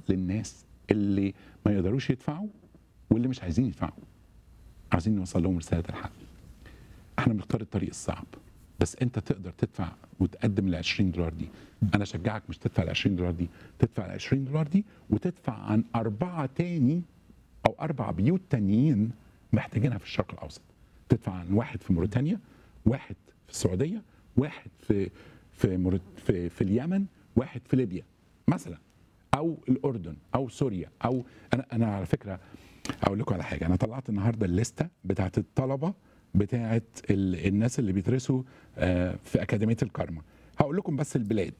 للناس اللي ما يقدروش يدفعوا واللي مش عايزين يدفعوا عايزين نوصل لهم رساله الحق احنا بنختار الطريق الصعب بس انت تقدر تدفع وتقدم ال 20 دولار دي انا اشجعك مش تدفع ال 20 دولار دي تدفع ال 20 دولار دي وتدفع عن اربعه تاني او اربع بيوت تانيين محتاجينها في الشرق الاوسط تدفع عن واحد في موريتانيا واحد في السعوديه واحد في في موريت في, في اليمن واحد في ليبيا مثلا او الاردن او سوريا او انا انا على فكره اقول لكم على حاجه انا طلعت النهارده الليسته بتاعت الطلبه بتاعت ال- الناس اللي بيدرسوا آه، في اكاديميه الكارما هقول لكم بس البلاد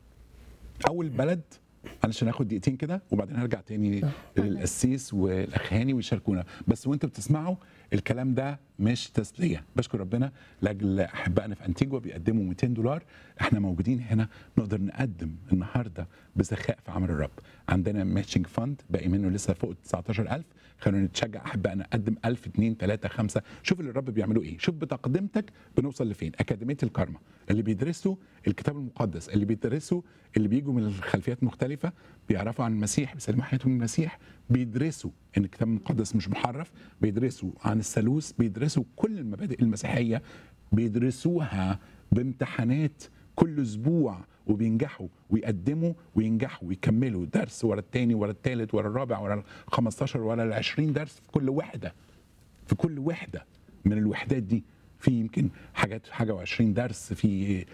اول بلد علشان اخد دقيقتين كده وبعدين هرجع تاني للقسيس والاخ هاني ويشاركونا بس وانتوا بتسمعوا الكلام ده مش تسليه بشكر ربنا لاجل احبائنا في انتيجوا بيقدموا 200 دولار احنا موجودين هنا نقدر نقدم النهارده بسخاء في عمل الرب عندنا ماتشنج فند باقي منه لسه فوق 19000 خلونا نتشجع احبائنا نقدم 1000 2 3 5 شوف اللي الرب بيعملوا ايه شوف بتقدمتك بنوصل لفين اكاديميه الكارما اللي بيدرسوا الكتاب المقدس اللي بيدرسوا اللي بيجوا من الخلفيات مختلفه بيعرفوا عن المسيح بيسلموا حياتهم من المسيح بيدرسوا ان الكتاب المقدس مش محرف بيدرسوا عن الثالوث بيدرسوا كل المبادئ المسيحيه بيدرسوها بامتحانات كل اسبوع وبينجحوا ويقدموا وينجحوا ويكملوا درس ورا الثاني ورا الثالث ورا الرابع ورا ال 15 ورا ال 20 درس في كل وحده في كل وحده من الوحدات دي في يمكن حاجات حاجه و20 درس في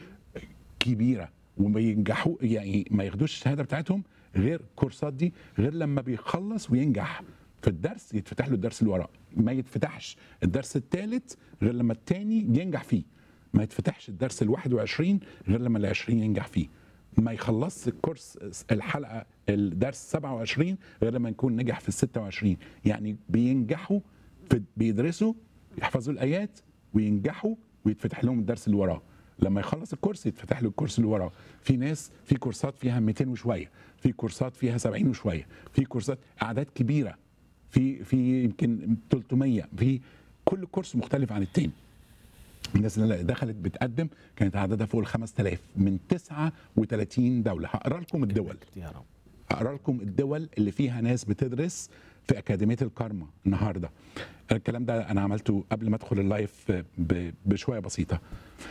كبيره وما ينجحوا يعني ما ياخدوش الشهاده بتاعتهم غير الكورسات دي غير لما بيخلص وينجح في الدرس يتفتح له الدرس اللي وراه ما يتفتحش الدرس الثالث غير لما الثاني ينجح فيه ما يتفتحش الدرس ال 21 غير لما ال 20 ينجح فيه ما يخلصش الكورس الحلقه الدرس 27 غير لما يكون نجح في ال 26 يعني بينجحوا في بيدرسوا يحفظوا الايات وينجحوا ويتفتح لهم الدرس اللي وراه لما يخلص الكورس يتفتح له الكورس اللي وراه في ناس في كورسات فيها 200 وشويه في كورسات فيها 70 وشويه في كورسات اعداد كبيره في في يمكن 300 في كل كورس مختلف عن التاني الناس اللي دخلت بتقدم كانت عددها فوق ال 5000 من 39 دوله هقرا لكم الدول يا رب اقرا لكم الدول اللي فيها ناس بتدرس في اكاديميه الكارما النهارده الكلام ده انا عملته قبل ما ادخل اللايف ب- بشويه بسيطه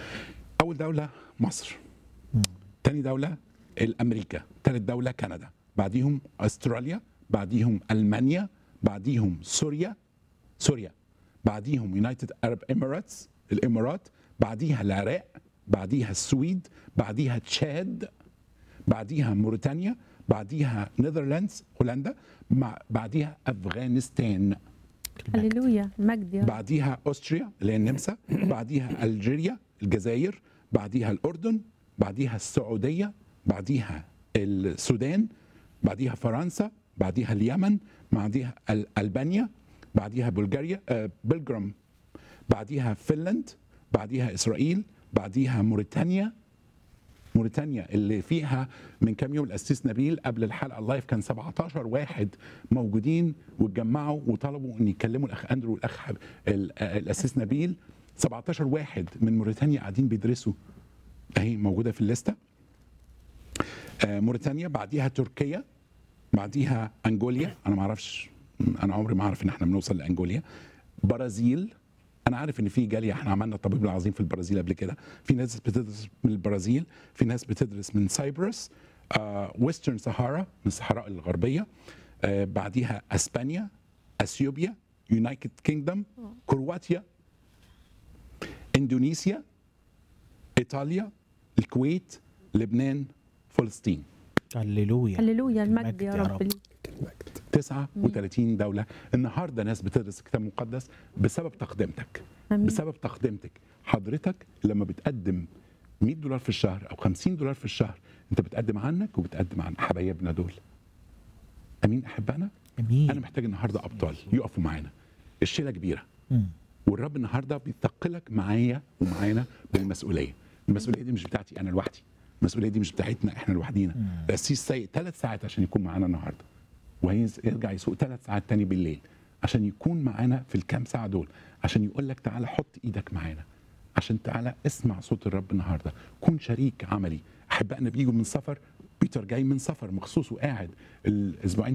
اول دوله مصر تاني دوله الامريكا تالت دوله كندا بعديهم استراليا بعديهم المانيا بعديهم سوريا سوريا بعديهم يونايتد ارب اميراتس الامارات بعديها العراق بعديها السويد بعديها تشاد بعديها موريتانيا بعديها نذرلاندز هولندا مع بعديها افغانستان هللويا مجد يا رب بعديها استريا اللي هي النمسا بعديها الجيريا الجزائر بعديها الاردن بعديها السعوديه بعديها السودان بعديها فرنسا بعديها اليمن بعديها ال- البانيا بعديها بلغاريا آه، بلجرام بعديها فنلند بعديها اسرائيل بعديها موريتانيا موريتانيا اللي فيها من كام يوم الاسيس نبيل قبل الحلقه اللايف كان 17 واحد موجودين واتجمعوا وطلبوا ان يكلموا الاخ اندرو والاخ حب- ال- آه، الاسيس نبيل 17 واحد من موريتانيا قاعدين بيدرسوا اهي موجوده في الليسته آه، موريتانيا بعديها تركيا بعديها انجوليا انا ما اعرفش انا عمري ما اعرف ان احنا بنوصل لانجوليا برازيل انا عارف ان في جاليه احنا عملنا الطبيب العظيم في البرازيل قبل كده في ناس بتدرس من البرازيل في ناس بتدرس من سايبرس آه ويسترن سهارا من الصحراء الغربيه آه بعديها اسبانيا اثيوبيا يونايتد كينجدوم كرواتيا اندونيسيا ايطاليا الكويت لبنان فلسطين هللويا هللويا المجد يا رب ليك 39 دولة النهاردة ناس بتدرس الكتاب المقدس بسبب تقدمتك امين بسبب تقدمتك حضرتك لما بتقدم 100 دولار في الشهر او 50 دولار في الشهر انت بتقدم عنك وبتقدم عن حبايبنا دول امين احبائنا امين انا محتاج النهارده ابطال يقفوا معانا الشيله كبيره مم. والرب النهارده بيثقلك معايا ومعانا بالمسؤوليه المسؤوليه دي مش بتاعتي انا لوحدي المسؤوليه دي مش بتاعتنا احنا لوحدينا القسيس سايق ثلاث ساعات عشان يكون معانا النهارده وهيرجع يسوق ثلاث ساعات تاني بالليل عشان يكون معانا في الكام ساعه دول عشان يقول لك تعالى حط ايدك معانا عشان تعالى اسمع صوت الرب النهارده كون شريك عملي احبائنا بيجوا من سفر بيتر جاي من سفر مخصوص وقاعد الاسبوعين